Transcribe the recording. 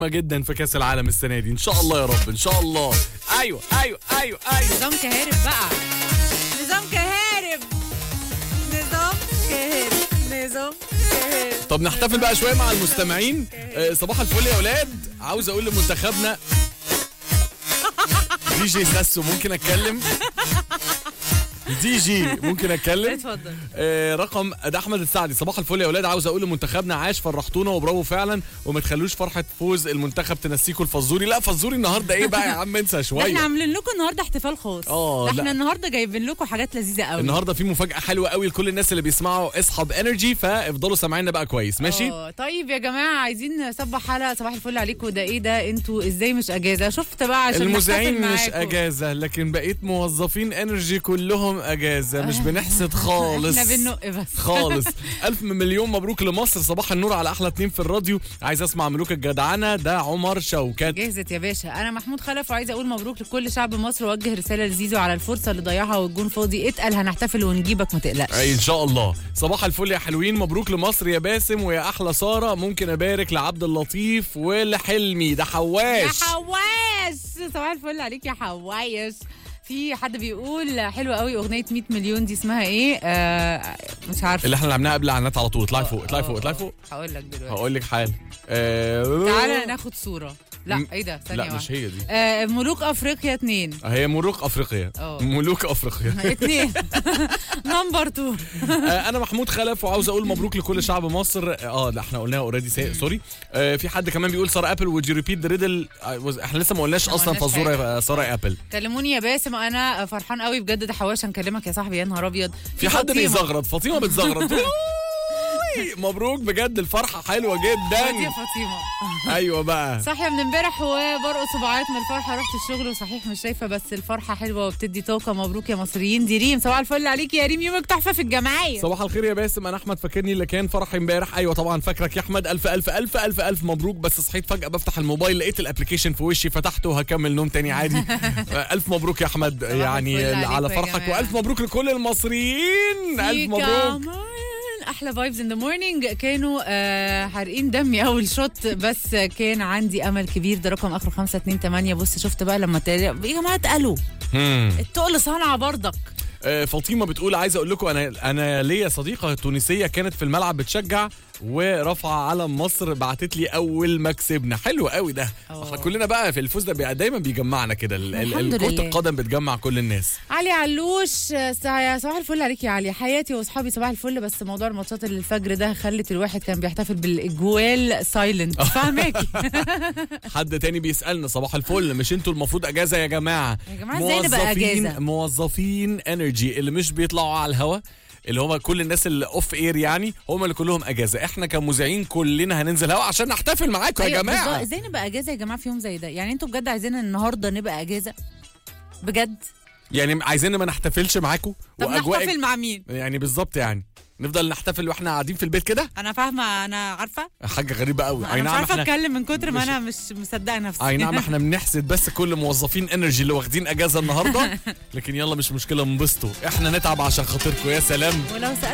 جدا في كاس العالم السنه دي ان شاء الله يا رب ان شاء الله ايوه ايوه ايوه ايوه نظام كهارب بقى نظام كهارب نظام كهارب نظام كهارب طب نحتفل بقى شويه مع المستمعين آه، صباح الفل يا اولاد عاوز اقول لمنتخبنا دي جي ساسو ممكن اتكلم دي جي ممكن اتكلم اتفضل آه، رقم ده احمد السعدي صباح الفل يا اولاد عاوز اقول لمنتخبنا عاش فرحتونا وبرافو فعلا وما تخلوش فرحه فوز المنتخب تنسيكوا الفزوري لا فزوري النهارده ايه بقى يا عم انسى ده شويه احنا عاملين لكم النهارده احتفال خاص آه، ده لا. احنا النهارده جايبين لكم حاجات لذيذه قوي النهارده في مفاجاه حلوه قوي لكل الناس اللي بيسمعوا اصحاب انرجي فافضلوا سامعيننا بقى كويس ماشي آه، طيب يا جماعه عايزين نصبح حلقه صباح الفل عليكم ده ايه ده انتوا ازاي مش اجازه شفت بقى عشان المذيعين نحتفل مش معاكم. اجازه لكن بقيت موظفين انرجي كلهم اجازه مش بنحسد خالص احنا بننق بس خالص الف مليون مبروك لمصر صباح النور على احلى اتنين في الراديو عايز اسمع ملوك الجدعنه ده عمر شوكت جهزت يا باشا انا محمود خلف وعايزه اقول مبروك لكل شعب مصر واوجه رساله لزيزو على الفرصه اللي ضيعها والجون فاضي اتقل هنحتفل ونجيبك ما تقلقش اي ان شاء الله صباح الفل يا حلوين مبروك لمصر يا باسم ويا احلى ساره ممكن ابارك لعبد اللطيف ولحلمي ده يا حواش حواش صباح الفل عليك يا حواش في حد بيقول حلوه قوي اغنيه 100 مليون دي اسمها ايه آه مش عارفه اللي احنا لعبناها قبل الاعلانات على طول اطلعي فوق اطلعي فوق اطلعي فوق هقول لك دلوقتي هقول لك حال آه... تعالى ناخد صوره لا م- ايه ده ثانيه لا مش واحدة. هي دي آه ملوك افريقيا اتنين هي ملوك افريقيا اه. ملوك افريقيا اتنين نمبر تو آه، انا محمود خلف وعاوز اقول مبروك لكل شعب مصر اه لا احنا قلناها اوريدي سوري آه في حد كمان بيقول ساره ابل وجي ريبيت ذا ريدل احنا لسه ما قلناش ما اصلا قلناش فزوره حاجة. آه، ساره ابل كلموني يا باسم انا فرحان قوي بجد ده حواش هنكلمك يا صاحبي يا نهار ابيض في حد فاطمة. بيزغرط فاطمه بتزغرط أوي، مبروك بجد الفرحه حلوه ودي يا جدا فاطمه ايوه بقى صاحيه من امبارح وبرقص صباعات من الفرحه رحت الشغل وصحيح مش شايفه بس الفرحه حلوه وبتدي طاقه مبروك يا مصريين دي ريم صباح الفل عليك يا ريم يومك تحفه في الجمعيه صباح الخير يا باسم انا احمد فاكرني اللي كان فرحي امبارح ايوه طبعا فاكرك يا احمد الف الف الف الف الف مبروك بس صحيت فجاه بفتح الموبايل لقيت الابلكيشن في وشي فتحته وهكمل نوم تاني عادي الف مبروك يا احمد يعني الفل على عليكم يا فرحك جماعة. والف مبروك لكل المصريين الف في مبروك كمان احلى فايبز ان ذا مورنينج كانوا آه حارقين دمي اول شوت بس كان عندي امل كبير ده رقم اخره 528 بص شفت بقى لما تل... يا جماعه اتقلوا هم. التقل صنعه برضك آه، فاطمه بتقول عايزه اقول لكم انا انا ليا صديقه تونسيه كانت في الملعب بتشجع ورفع علم مصر بعتت لي اول ما كسبنا حلو قوي ده أوه. احنا كلنا بقى في الفوز ده بي- دايما بيجمعنا كده ال- ال- الحمد كره لله. القدم بتجمع كل الناس علي علوش آه، سا- صباح الفل عليك يا علي حياتي واصحابي صباح الفل بس موضوع الماتشات اللي الفجر ده خلت الواحد كان بيحتفل بالاجوال سايلنت فاهماكي حد تاني بيسالنا صباح الفل مش انتوا المفروض اجازه يا جماعه يا جماعة ازاي نبقى أجازة؟ موظفين انرجي اللي مش بيطلعوا على الهوا اللي هم كل الناس اللي اوف اير يعني هم اللي كلهم اجازه احنا كمذيعين كلنا هننزل هوا عشان نحتفل معاكم يا أيوة جماعه بالظبط. ازاي نبقى اجازه يا جماعه في يوم زي ده يعني انتوا بجد عايزين النهارده نبقى اجازه بجد يعني عايزين ما نحتفلش معاكم طب نحتفل مع مين يعني بالظبط يعني نفضل نحتفل واحنا قاعدين في البيت كده انا فاهمه انا عارفه حاجه غريبه قوي انا مش عارفه احنا اتكلم من كتر ما مش- انا مش مصدقه نفسي اي نعم احنا بنحسد بس كل موظفين انرجي اللي واخدين اجازه النهارده لكن يلا مش مشكله انبسطوا احنا نتعب عشان خاطركم يا سلام ولو سألت